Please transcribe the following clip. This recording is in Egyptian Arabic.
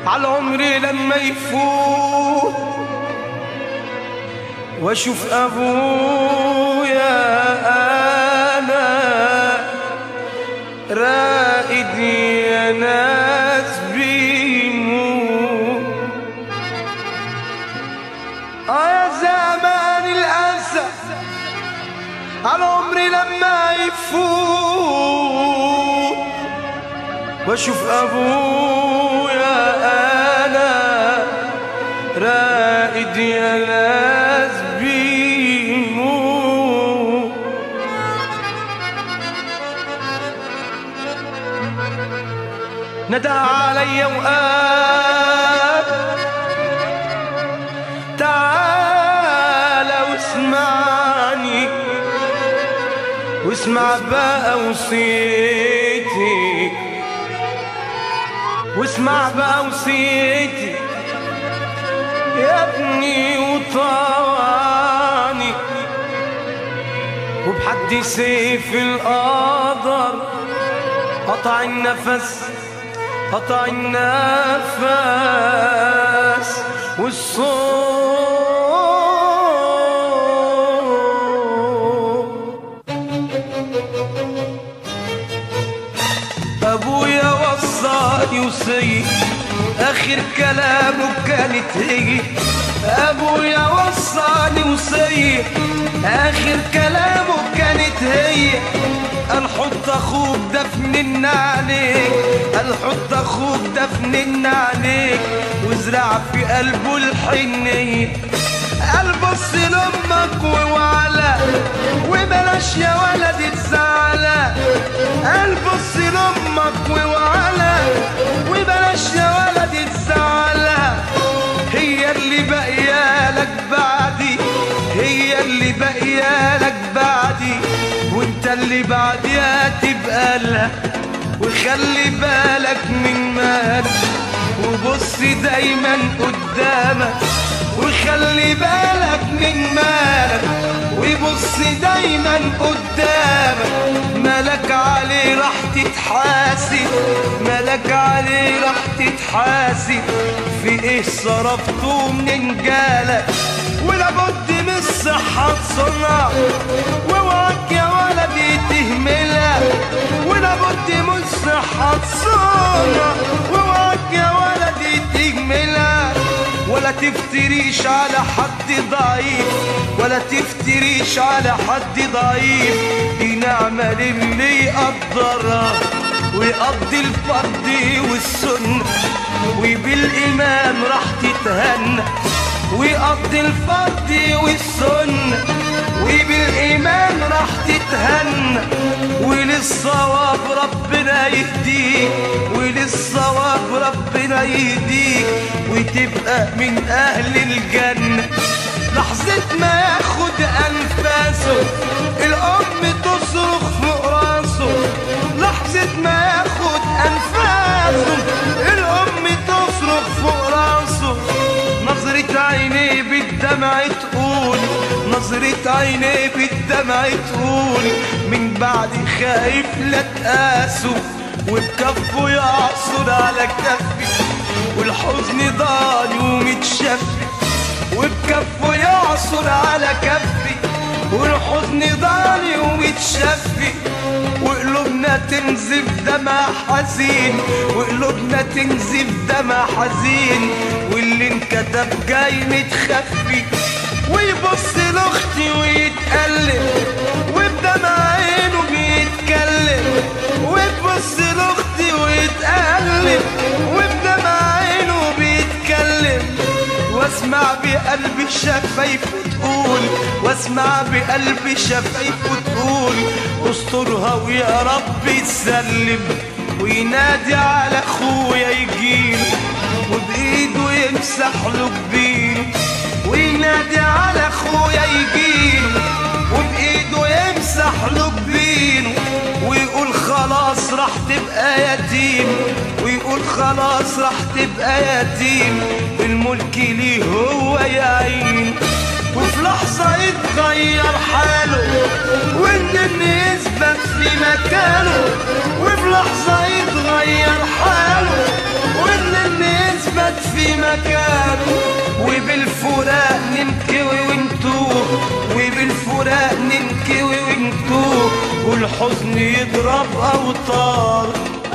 على عمري لما يفوت واشوف ابويا انا رائد يا ناس بيموت اه يا زمان الاسى على عمري لما يفوت واشوف ابويا انا رائد يا ناس بيموت ندى علي وقال تعال واسمعني واسمع بقى وصيتي واسمع بقى وصيتي يا ابني وطواني وبحد سيف القدر قطع النفس قطع النفس والصوت ابويا وصاني وصي اخر كلامه كانت هي ابويا وصاني وصي اخر كلامه كانت هي قال حط اخوك دفن عليك قال حط اخوك دفن عليك وازرع في قلبه الحنيه قال بص لامك ووعلا وبلاش يا ولد تزعلى قال بص لامك ووعلا وبلاش يا ولد تزعلى هي اللي باقيالك بعدي هي اللي باقيالك بعدي وانت اللي بعديها تبقى لها وخلي بالك من مالك وبص دايما قدامك وخلي بالك من مالك وبص دايما قدامك مالك عليه راح تتحاسب مالك عليه راح تتحاسب في ايه صرفته من جالك ولابد من الصحة تصنع واوعك يا ولدي تهملها ولابد من الصحة تصنع واوعك يا ولدي تهملها ولا تفتريش على حد ضعيف ولا تفتريش على حد ضعيف دي نعمة للي يقدرها ويقضي الفرض والسنة وبالإيمان راح تتهنى ويقضي الفرض والسنة وبالإيمان راح تتهنى وللصواب ربنا يهديك وللصواب ربنا يهديك وتبقى من أهل الجنة لحظة ما ياخد أنفاسه الأم تصرخ فوق راسه لحظة ما ياخد أنفاسه الأم تصرخ فوق راسه نظرة عينيه بالدمع تقول نظرة عينيه بالدمع تقول من بعد خايف لا تقاسه وبكفه يعصر على كفي والحزن ضاني ومتشفي وبكفه يعصر على كفي والحزن ضاني ومتشفي وقلوبنا تنزف دمع حزين وقلوبنا تنزف دمع حزين واللي انكتب جاي متخفي ويبص لاختي ويتقلب وبدمع عينه بيتكلم ويبص لاختي ويتقلب وبدمع عينه بيتكلم واسمع بقلبي شفايفه تقول واسمع بقلبي شفايفه تقول استرها ويا رب يسلم وينادي على اخويا يجيله وبايده يمسح له جبينه وينادي على اخويا يجيله وبايده يمسح له جبينه ويقول خلاص راح تبقى يتيم ويقول خلاص راح تبقى يتيم الملك ليه هو يعين وفي لحظة يتغير حاله والنن يثبت في مكانه وفي لحظة يتغير حاله والنن يثبت زي ما كانوا وبالفراق ننكوي ونتوه وبالفراق ننكوي ونتوه والحزن يضرب أوتار